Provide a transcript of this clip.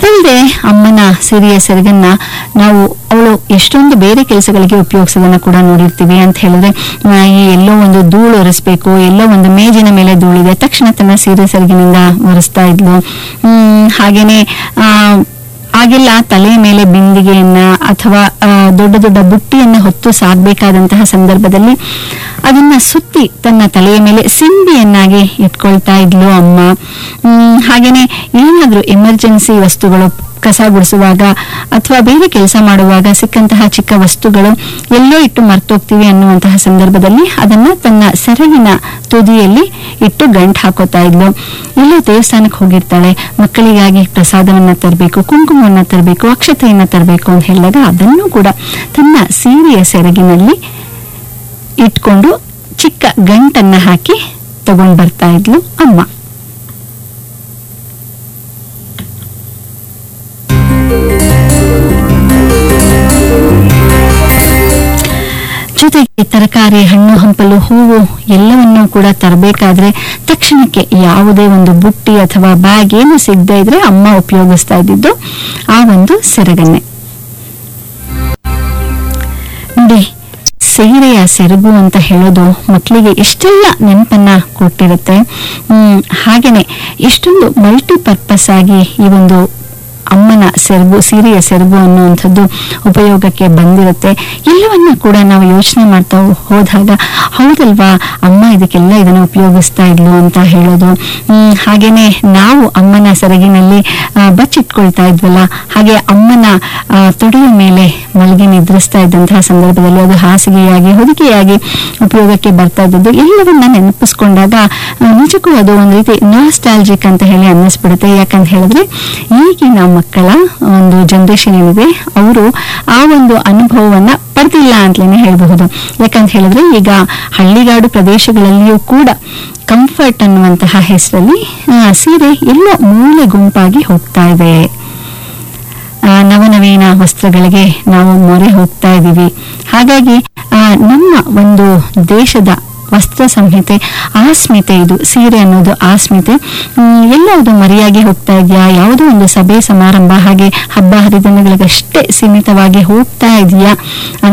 ಅದಲ್ಲದೆ ಅಮ್ಮನ ಸಿರಿಯ ಸೆರಗನ್ನ ನಾವು ಅವಳು ಎಷ್ಟೊಂದು ಬೇರೆ ಕೆಲಸಗಳಿಗೆ ಉಪಯೋಗಿಸೋದನ್ನ ಕೂಡ ನೋಡಿರ್ತೀವಿ ಅಂತ ಹೇಳಿದ್ರೆ ಆ, ಈ ಎಲ್ಲೋ ಒಂದು ಧೂಳು ಒರೆಸ್ಬೇಕು ಎಲ್ಲೋ ಒಂದು ಮೇಜಿನ ಮೇಲೆ ಧೂಳಿದೆ ತಕ್ಷಣ ತನ್ನ ಸೀರೆ ಸೆರಗಿನಿಂದ ಒರೆಸ್ತಾ ಇದ್ಲು ಹ್ಮ್ ಹಾಗೇನೆ ಆ ಆಗಿಲ್ಲ ತಲೆಯ ಮೇಲೆ ಬಿಂದಿಗೆಯನ್ನ ಅಥವಾ ಆ, ದೊಡ್ಡ ದೊಡ್ಡ ಬುಟ್ಟಿಯನ್ನ ಹೊತ್ತು ಸಾಗಬೇಕಾದಂತಹ ಸಂದರ್ಭದಲ್ಲಿ ಅದನ್ನ ಸುತ್ತಿ ತನ್ನ ತಲೆಯ ಮೇಲೆ ಸಿಂಬಿಯನ್ನಾಗಿ ಇಟ್ಕೊಳ್ತಾ ಇದ್ಲು ಅಮ್ಮ ಹ್ಮ್, ಹಾಗೇನೆ ಏನಾದ್ರೂ ಎಮರ್ಜೆನ್ಸಿ ವಸ್ತುಗಳು ಕಸ ಗುಡಿಸುವಾಗ ಅಥವಾ ಬೇರೆ ಕೆಲಸ ಮಾಡುವಾಗ ಸಿಕ್ಕಂತಹ ಚಿಕ್ಕ ವಸ್ತುಗಳು ಎಲ್ಲೋ ಇಟ್ಟು ಮರ್ತೋಗ್ತೀವಿ ಅನ್ನುವಂತಹ ಸಂದರ್ಭದಲ್ಲಿ ಅದನ್ನ ತನ್ನ ಸೆರಗಿನ ತುದಿಯಲ್ಲಿ ಇಟ್ಟು ಗಂಟು ಹಾಕೋತಾ ಇದ್ಲು ಎಲ್ಲೋ ದೇವಸ್ಥಾನಕ್ಕೆ ಹೋಗಿರ್ತಾಳೆ ಮಕ್ಕಳಿಗಾಗಿ ಪ್ರಸಾದವನ್ನ ತರಬೇಕು ಕುಂಕುಮವನ್ನ ತರಬೇಕು ಅಕ್ಷತೆಯನ್ನ ತರಬೇಕು ಅಂತ ಹೇಳಿದಾಗ ಅದನ್ನು ಕೂಡ ತನ್ನ ಸೀರೆಯ ಸೆರಗಿನಲ್ಲಿ ಇಟ್ಕೊಂಡು ಚಿಕ್ಕ ಗಂಟನ್ನ ಹಾಕಿ ತಗೊಂಡ್ ಬರ್ತಾ ಇದ್ಲು ಅಮ್ಮ ಜೊತೆಗೆ ತರಕಾರಿ ಹಣ್ಣು ಹಂಪಲು ಹೂವು ಎಲ್ಲವನ್ನೂ ಕೂಡ ತರಬೇಕಾದ್ರೆ ತಕ್ಷಣಕ್ಕೆ ಯಾವುದೇ ಒಂದು ಬುಟ್ಟಿ ಅಥವಾ ಬ್ಯಾಗ್ ಏನು ಸಿಗದೆ ಇದ್ರೆ ಅಮ್ಮ ಉಪಯೋಗಿಸ್ತಾ ಇದ್ದಿದ್ದು ಆ ಒಂದು ಸೆರಗನ್ನೇ ನೋಡಿ ಸೀರೆಯ ಸೆರಗು ಅಂತ ಹೇಳೋದು ಮಕ್ಕಳಿಗೆ ಎಷ್ಟೆಲ್ಲ ನೆನಪನ್ನ ಕೊಟ್ಟಿರುತ್ತೆ ಹ್ಮ್ ಹಾಗೇನೆ ಎಷ್ಟೊಂದು ಮಲ್ಟಿಪರ್ಪಸ್ ಆಗಿ ಈ ಒಂದು ಅಮ್ಮನ ಸೆರಗು ಸೀರೆಯ ಸೆರಗು ಅನ್ನುವಂಥದ್ದು ಉಪಯೋಗಕ್ಕೆ ಬಂದಿರುತ್ತೆ ಎಲ್ಲವನ್ನ ಕೂಡ ನಾವು ಯೋಚನೆ ಮಾಡ್ತಾ ಹೋದಾಗ ಹೌದಲ್ವಾ ಅಮ್ಮ ಇದಕ್ಕೆಲ್ಲ ಇದನ್ನ ಉಪಯೋಗಿಸ್ತಾ ಇದ್ಲು ಅಂತ ಹೇಳೋದು ಹ್ಮ್ ಹಾಗೇನೆ ನಾವು ಅಮ್ಮನ ಸೆರಗಿನಲ್ಲಿ ಆ, ಬಚ್ಚಿಟ್ಕೊಳ್ತಾ ಇದ್ವಲ್ಲ ಹಾಗೆ ಅಮ್ಮನ ಆ, ತೊಡೆಯ ಮೇಲೆ ಮಲಗಿ ನಿದ್ರಿಸ್ತಾ ಇದ್ದಂತಹ ಸಂದರ್ಭದಲ್ಲಿ ಅದು ಹಾಸಿಗೆಯಾಗಿ ಹೊದಿಕೆಯಾಗಿ ಉಪಯೋಗಕ್ಕೆ ಬರ್ತಾ ಇದ್ದದ್ದು ಎಲ್ಲವನ್ನ ನೆನಪಿಸ್ಕೊಂಡಾಗ ಆ, ನಿಜಕ್ಕೂ ಅದು ಒಂದು ರೀತಿ ನಾಸ್ಟಾಲ್ಜಿಕ್ ಅಂತ ಹೇಳಿ ಅನ್ನಿಸ್ಬಿಡುತ್ತೆ ಯಾಕಂತ ಹೇಳಿದ್ರೆ ಈಗಿನ ಮಕ್ಕಳ ಒಂದು ಜನರೇಷನ್ ಏನಿದೆ ಅವರು ಆ ಒಂದು ಅನುಭವವನ್ನ ಪಡೆದಿಲ್ಲ ಅಂತಲೇ ಹೇಳಬಹುದು ಯಾಕಂತ ಹೇಳಿದ್ರೆ ಈಗ ಹಳ್ಳಿಗಾಡು ಪ್ರದೇಶಗಳಲ್ಲಿಯೂ ಕೂಡ ಕಂಫರ್ಟ್ ಅನ್ನುವಂತಹ ಹೆಸರಲ್ಲಿ ಆ, ಸೀರೆ ಎಲ್ಲೋ ಮೂಲೆ ಗುಂಪಾಗಿ ಹೋಗ್ತಾ ಇದೆ ಆ, ನವನವೀನ ವಸ್ತ್ರಗಳಿಗೆ ನಾವು ಮೊರೆ ಹೋಗ್ತಾ ಇದ್ದೀವಿ ಹಾಗಾಗಿ ಆ, ನಮ್ಮ ಒಂದು ದೇಶದ ವಸ್ತ್ರ ಸಂಹಿತೆ ಆಸ್ಮಿತೆ ಇದು ಸೀರೆ ಅನ್ನೋದು ಆಸ್ಮಿತೆ ಹ್ಮ್, ಎಲ್ಲೋ ಅದು ಮರೆಯಾಗಿ ಹೋಗ್ತಾ ಇದೆಯಾ ಯಾವುದೋ ಒಂದು ಸಭೆ ಸಮಾರಂಭ ಹಾಗೆ ಹಬ್ಬ ಹರಿದಿನಗಳಿಗಷ್ಟೇ ಸೀಮಿತವಾಗಿ ಹೋಗ್ತಾ ಇದೆಯಾ